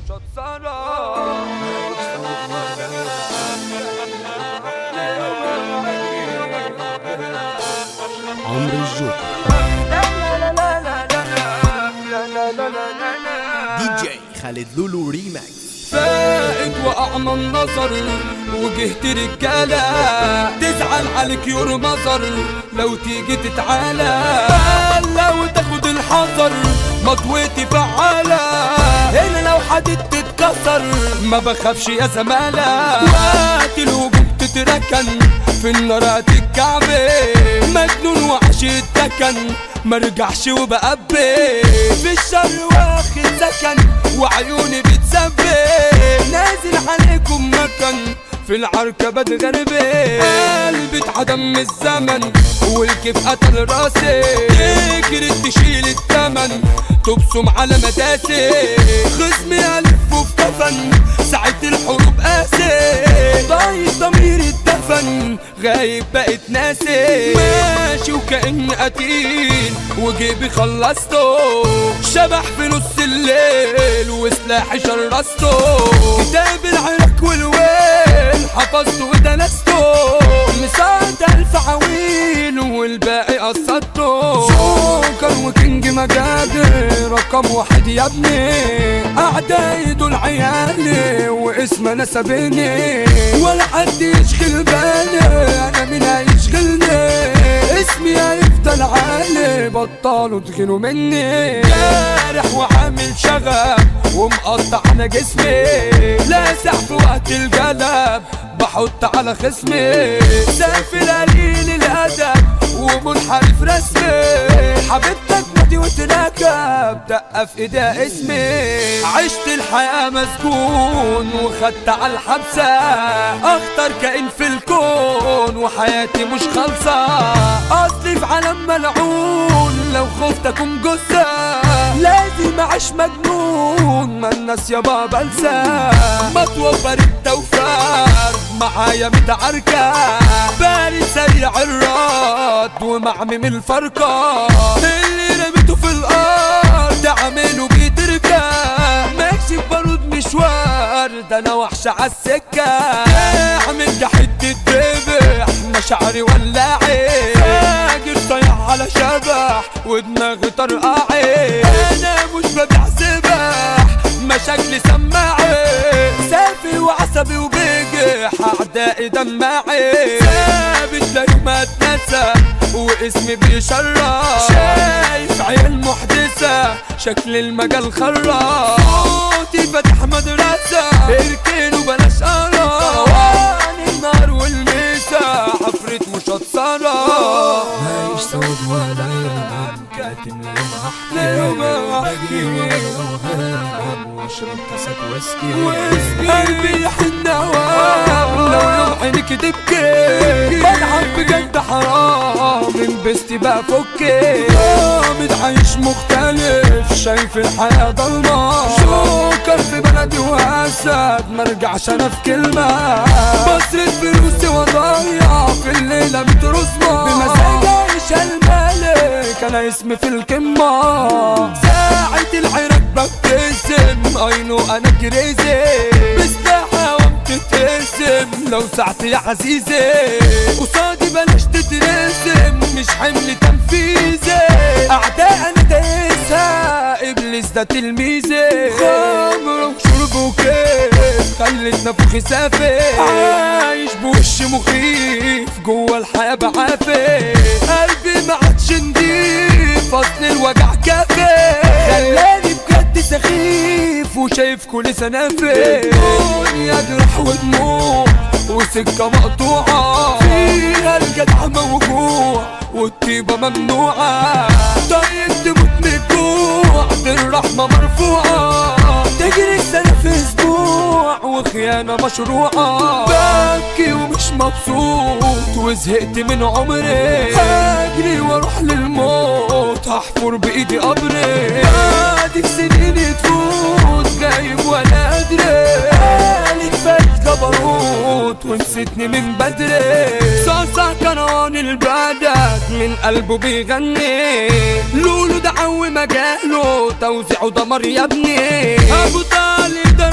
عمرو الجوكر دي جي خالد لولو ريماكس فائد واعمى النظر وجهت رجالة تزعل عليك يور مظر لو تيجي تتعالى لو تاخد الحذر مطويتي فعالة هنا لو حدد تتكسر ما بخافش يا زمالة وقت الهجوم تتركن في النار هتتكعبي مجنون وحش التكن مرجعش وبقبي في الشر واخد سكن وعيوني بتسبي نازل عليكم مكان في العركة بتغربي قلبي اتعدم من الزمن والكيف قتل راسي تجري تشيل التمن تبصم على مداسي خصمي ألف في كفن ساعة الحروب قاسي ضايع ضميري اتدفن غايب بقيت ناسي ماشي وكأني قتيل وجيبي خلصته شبح في نص الليل وسلاحي شرسته كتاب العراك والويل حفظته ودنسته مساعد ألف عويل والباقي قصدته جوكر وكينج مجادي رقم واحد يا ابني أعدائي دول عيالي واسم أنا سابني ولا حد يشغل بالي أنا مين هيشغلني اسمي هيفضل عالي بطلوا تغنوا مني جارح وعامل شغب ومقطع على جسمي لاسع في وقت الجلب بحط على خصمي سافل قليل الادب ومنحرف رسمي حبيبتك ماضي وتراكب دقة في ايديها اسمي عشت الحياة مسجون وخدت على الحبسة اخطر كائن في الكون وحياتي مش خالصة اصلي في عالم ملعون لو خفت اكون جثة لازم اعيش مجنون ما الناس يا بابا انسى مطوى بارد توفار معايا متعركة بارد سريع الرد ومعمم الفرقة اللي رميته في الارض عامله بيتركة ماشي ببارود مشوار ده انا وحش عالسكة اعمل ده حتة ذبح مشاعري ولاعي فاجر طايح على شبح ودماغي طرقعي انا مش ببيع سبح مشاكلي سماعي سافي وعصبي وبجح اعدائي دماعي ثابت لا يوم اتنسى واسمي بيشرف شايف عيال محدثة شكل المجال خرا صوتي فتح مدرسة اركنوا بلاش قرا واني النار والمسا حفرة مشطرة عايش سود ولا يوم كاتم ليوم احكي اوهام واشرب كاسات ويسكي قلبي يحن هوام لو يوم عينك تبكي بلعب بجد حرام انبستي بقى فكي قامد عايش مختلف شايف الحياة ضلمة شوكر في بلدي واسد مرجعش انا في كلمة بصرف فلوسي وضيع في الليلة بترسمة بمزاج عايش الملك انا اسمي في القمة ساعة العراق ببتسم اينو انا كريزي بسلاحة وبتتقسم لو ساعتي يا عزيزي قصادي بلاش تترسم مش حمل تنفيذي اعداء انا دايسها ابليس ده تلميذي خمر وشرب وكيف خلت نفوخي سافي عايش بوش مخيف جوه الحياة بعافي قلبي ما عادش نضيف اصل الوجع كافي خلاني بجد سخيف وشايف كل سنافي الدنيا جرح ودموع وسكة مقطوعة فيها الجدع موجوع والطيبة ممنوعة طيب تموت من الجوع دي الرحمة مرفوعة تجري السنة في اسبوع وخيانة مشروعة ببكي ومش مبسوط وزهقت من عمري هجري واروح للموت هحفر بايدي قبري بعدك سنين تفوت جايب وانا ادري قالك فات جبروت ونسيتني من بدري صاصع كنان البلد من قلبه بيغني لولو ده عوي مجاله توزيعه دمر يا ابني ابو طالب ده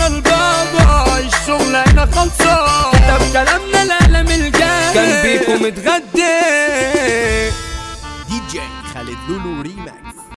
خلصان كتب كلامنا القلم الجاي كان بيكم متغدي دي جي خالد لولو ريماكس